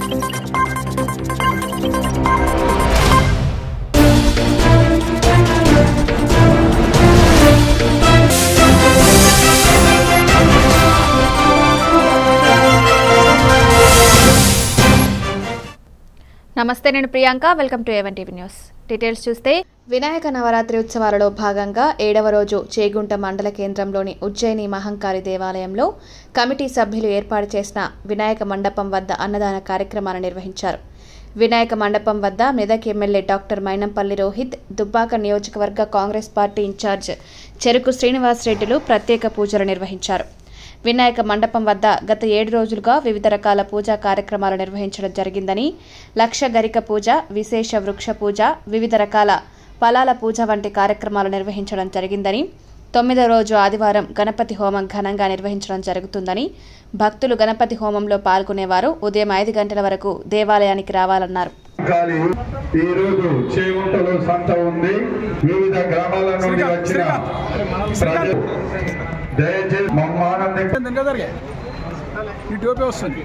నమస్తే నేను Priyanka welcome to even TV news details చూస్తే వినాయక నవరాత్రి ఉత్సవాలలో భాగంగా ఏడవ రోజు చేగుంట మండల కేంద్రంలోని ఉజ్జయిని మహంకాళి దేవాలయంలో కమిటీ సభ్యులు ఏర్పాటు చేసిన వినాయక మండపం వద్ద అన్నదాన కార్యక్రమాలు నిర్వహించారు వినాయక మండపం వద్ద మెదక్ ఎమ్మెల్యే డాక్టర్ మైనంపల్లి రోహిత్ దుబ్బాక నియోజకవర్గ కాంగ్రెస్ పార్టీ ఇన్ఛార్జ్ చెరుకు శ్రీనివాస్ రెడ్డిలు ప్రత్యేక పూజలు నిర్వహించారు వినాయక మండపం వద్ద గత ఏడు రోజులుగా వివిధ రకాల పూజా కార్యక్రమాలు నిర్వహించడం జరిగిందని లక్ష గరిక పూజ విశేష వృక్ష పూజ వివిధ రకాల ఫలాల పూజ వంటి కార్యక్రమాలు నిర్వహించడం జరిగిందని తొమ్మిదో రోజు ఆదివారం గణపతి హోమం ఘనంగా నిర్వహించడం జరుగుతుందని భక్తులు గణపతి హోమంలో పాల్గొనేవారు ఉదయం ఐదు గంటల వరకు దేవాలయానికి రావాలన్నారు కాలి ఈ రోజు చేగుంటలో సంత ఉంది వివిధ గ్రామాల నుండి వచ్చిన ప్రజలు దయచేసి మమ్మానంద ఇంకా జరిగాయి ఈ టోపీ వస్తుంది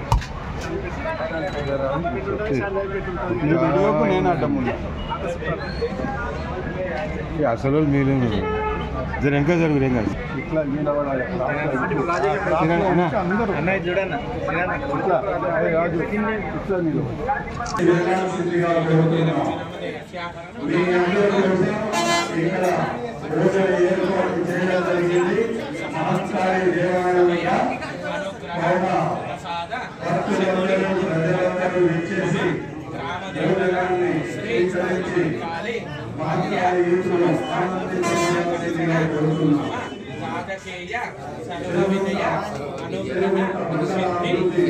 నేను అడ్డం అసలు మీరు జర వెనక జరుగు ఏం కాదు అన్నయ్య చూడన్న మీ అందరి కోసం ఇక్కడ భోజన ఏర్పాటు చేయడం జరిగింది మహంకాళి దేవాలయం కావున భక్తులందరూ ప్రజలందరూ ఇచ్చేసి భోజనాన్ని స్వీకరించి మహంకాళి యూతులు ఆనందించవలసిందిగా కోరుతున్నాం రాజకేయ సర్వ విజయ అనుగ్రహ సిద్ధి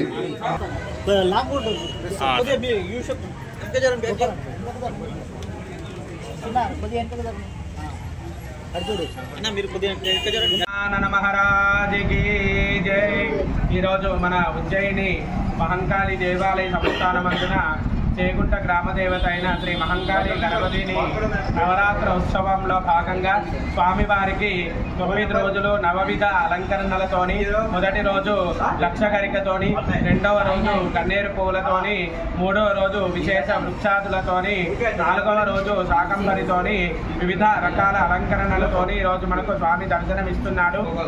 జ్ఞాన మహారాజుకి జై ఈరోజు మన ఉజ్జయిని మహంకాళి దేవాలయ సంస్థానమందున చేగుంట గ్రామ దేవత అయిన శ్రీ మహంకాళి గణపతిని నవరాత్రి ఉత్సవంలో భాగంగా స్వామివారికి తొమ్మిది రోజులు నవవిధ అలంకరణలతోని మొదటి రోజు లక్షగరికతోని రెండవ రోజు కన్నేరు పూలతోని మూడవ రోజు విశేష వృక్షాదులతోని నాలుగవ రోజు శాకంబరితోని వివిధ రకాల అలంకరణలతోని ఈ రోజు మనకు స్వామి దర్శనమిస్తున్నాడు